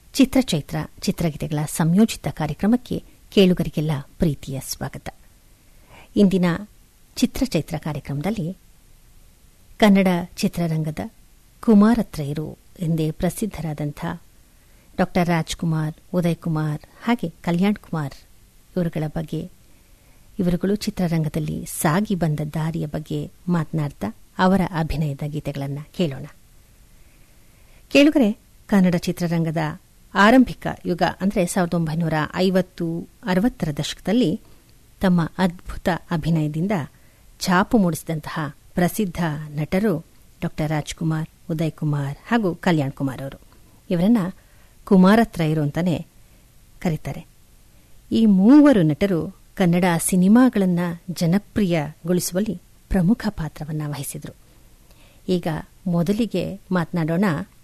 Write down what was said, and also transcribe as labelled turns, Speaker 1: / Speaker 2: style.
Speaker 1: ಚಿತ್ರಚೈತ್ರ ಚಿತ್ರಗೀತೆಗಳ ಸಂಯೋಜಿತ ಕಾರ್ಯಕ್ರಮಕ್ಕೆ ಕೇಳುಗರಿಗೆಲ್ಲ ಪ್ರೀತಿಯ ಸ್ವಾಗತ ಇಂದಿನ ಚಿತ್ರಚೈತ್ರ ಕಾರ್ಯಕ್ರಮದಲ್ಲಿ ಕನ್ನಡ ಚಿತ್ರರಂಗದ ಕುಮಾರತ್ರಯರು ಎಂದೇ ಪ್ರಸಿದ್ಧರಾದಂಥ ಡಾಕ್ಟರ್ ರಾಜ್ಕುಮಾರ್ ಉದಯ್ ಕುಮಾರ್ ಹಾಗೆ ಕಲ್ಯಾಣ್ ಕುಮಾರ್ ಇವರುಗಳ ಬಗ್ಗೆ ಇವರುಗಳು ಚಿತ್ರರಂಗದಲ್ಲಿ ಸಾಗಿ ಬಂದ ದಾರಿಯ ಬಗ್ಗೆ ಮಾತನಾಡ್ತಾ ಅವರ ಅಭಿನಯದ ಗೀತೆಗಳನ್ನು ಕೇಳೋಣ ಕೇಳುಗರೆ ಕನ್ನಡ ಚಿತ್ರರಂಗದ ಆರಂಭಿಕ ಯುಗ ಅಂದರೆ ಸಾವಿರದ ಒಂಬೈನೂರ ಐವತ್ತು ಅರವತ್ತರ ದಶಕದಲ್ಲಿ ತಮ್ಮ ಅದ್ಭುತ ಅಭಿನಯದಿಂದ ಛಾಪು ಮೂಡಿಸಿದಂತಹ ಪ್ರಸಿದ್ಧ ನಟರು ಡಾಕ್ಟರ್ ರಾಜ್ಕುಮಾರ್ ಉದಯ್ ಕುಮಾರ್ ಹಾಗೂ ಕಲ್ಯಾಣ್ ಕುಮಾರ್ ಅವರು ಇವರನ್ನ ಕುಮಾರತ್ರಯರು ಅಂತಾನೆ ಕರೀತಾರೆ ಈ ಮೂವರು ನಟರು ಕನ್ನಡ ಸಿನಿಮಾಗಳನ್ನು ಜನಪ್ರಿಯಗೊಳಿಸುವಲ್ಲಿ ಪ್ರಮುಖ ಪಾತ್ರವನ್ನು ವಹಿಸಿದರು ಈಗ ಮೊದಲಿಗೆ ಮಾತನಾಡೋಣ